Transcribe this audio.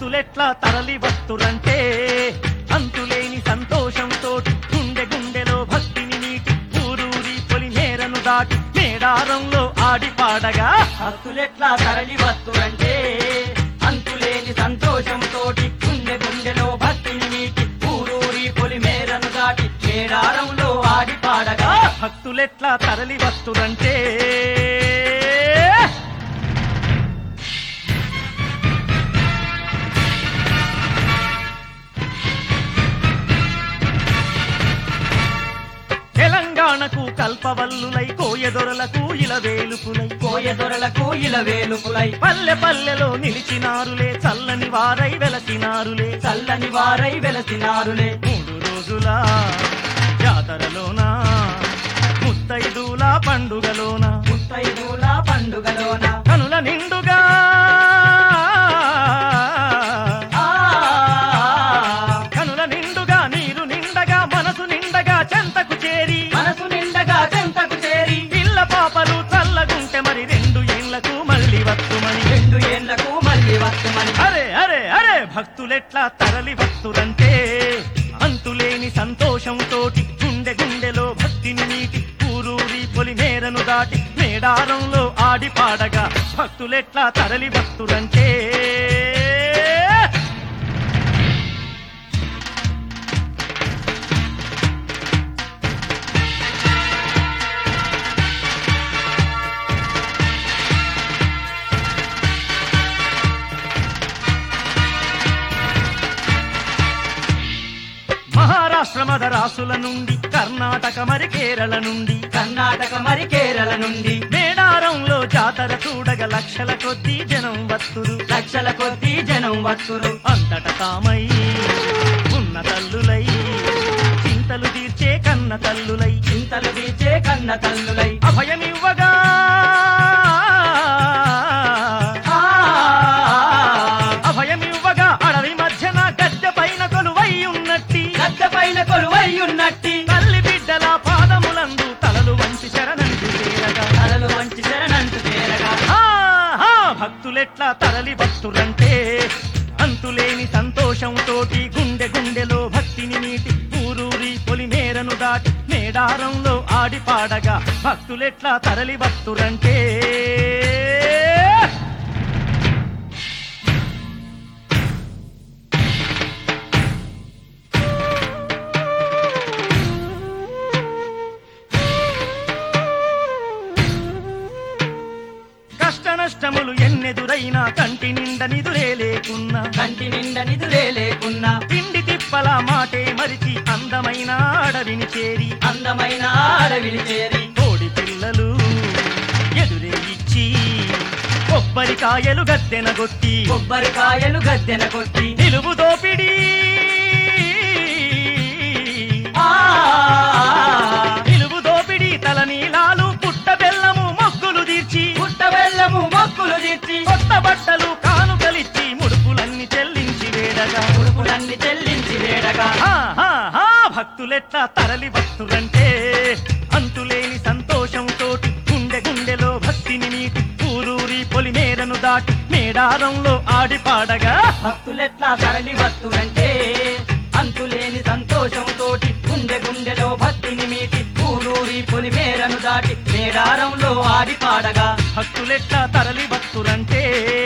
భక్తులెట్లా తరలి వస్తురంటే అంతులేని సంతోషంతో గుండె గుండెలో భక్తిని నీటి ఊరూరి పొలి నేరను దాటి మేడారంలో ఆడి పాడగా భక్తులెట్లా తరలి వస్తురంటే అంతులేని సంతోషంతో గుండె గుండెలో భక్తిని మీటి ఊరూరి పొలి మేరను దాటి మేడారంలో ఆడి పాడగా భక్తులెట్లా తరలి వస్తురంటే తెలంగాణకు కల్పవల్లులై కోయదొరలకు ఇలవేలుపులై కోయ దొరలకు ఇల వేలుపులై పల్లె పల్లెలో నిలిచినారులే చల్లని వారై వెలసినారులే చల్లని వారై వెలసినారులే మూడు రోజుల జాతరలోన ముత్తైదుల పండుగలోన ముత్తైదుల పండుగలోన కనుల నిండుగా ఆ కనుల నిండుగా నీరు నిండగా మనసు నిండగా చెంతకు చేరి మనసు నిండగా చెంతకు చేరి పిల్ల పాపలు చల్లగుంటే మరి రెండు ఏళ్లకు మళ్ళీ వస్తుమని రెండు ఏళ్లకు మళ్ళీ వస్తుమని అరే అరే అరే భక్తులెట్లా తరలి వస్తురంటే అంతులేని సంతోషంతోటి గుండె గుండెలో భక్తిని నీటి ఊరూరి పొలి మేరను దాటి మేడారంలో ఆడి పాడగా భక్తులెట్లా తరలి వస్తురంటే మహారాష్ట్ర మదరాసుల నుండి కర్ణాటక మరి కేరళ నుండి కర్ణాటక మరి కేరళ నుండి మేడారంలో జాతర చూడగ లక్షల కొద్దీ జనం వత్తురు లక్షల కొద్దీ జనం వస్తురు అంతట తామై ఉన్న తల్లులై చింతలు తీర్చే కన్న తల్లులై చింతలు తీర్చే కన్న తల్లులై అభయమివ్వగా ఆ అభయమివ్వగా అడవి మధ్యన గద్దె పైన కొలువై ఉన్నట్టి గద్ద పైన కొలువై ఉన్నట్టి తల్లి బిడ్డల పాదములందు తలలు వంచి శరణంటు చేరగా తలలు వంచి శరణంటు చేరగా ఆహా! భక్తులెట్లా తరలి భక్తులంటే అంతులేని సంతోషంతోటి గుండె గుండెలో భక్తిని నీటి ఊరూరి పొలి మేరను దాటి మేడారంలో ఆడి పాడగా భక్తులెట్లా తరలి భక్తులంటే కష్ట నష్టములు ఎన్నెదురైనా కంటి నిండా నిదురే లేకున్నా కంటి నిండా నిదురే లేకున్నా తిండి తిప్పల మాటే మరిచి అందమైన అడవిని చేరి అందమైన అడవిని చేరి కోడి పిల్లలు ఎదురే ఇచ్చి కొబ్బరికాయలు గద్దెనగొట్టి కొబ్బరికాయలు గద్దెన కొట్టి నిలువు దోపిడి ఆ నిలువు దోపిడి తల నీలాలు పుట్ట బెల్లము మొక్కులు తీర్చి పుట్ట బెల్లము మొక్కులు తీర్చి కొత్త బట్టలు కానుకలిచ్చి ముడుపులన్నీ చెల్లించి వేడగా ఉడుపులన్నీ చెల్లించి వేడగా హా, హా, హా, భక్తులెట్లా తరలి భక్తులంటే అంతులేని సంతోషంతోటి గుండె గుండెలో భక్తిని నీటి ఊరూరి పొలి మేరను దాటి మేడారంలో ఆడి పాడగా భక్తులెట్లా తరలి వస్తునంటే అంతులేని సంతోషంతోటి గుండె గుండెలో భక్తిని మీటి ఊరూరి పొలి మేరను దాటి మేడారంలో ఆడి పాడగా భక్తులెట్లా తరలి భక్తులంటే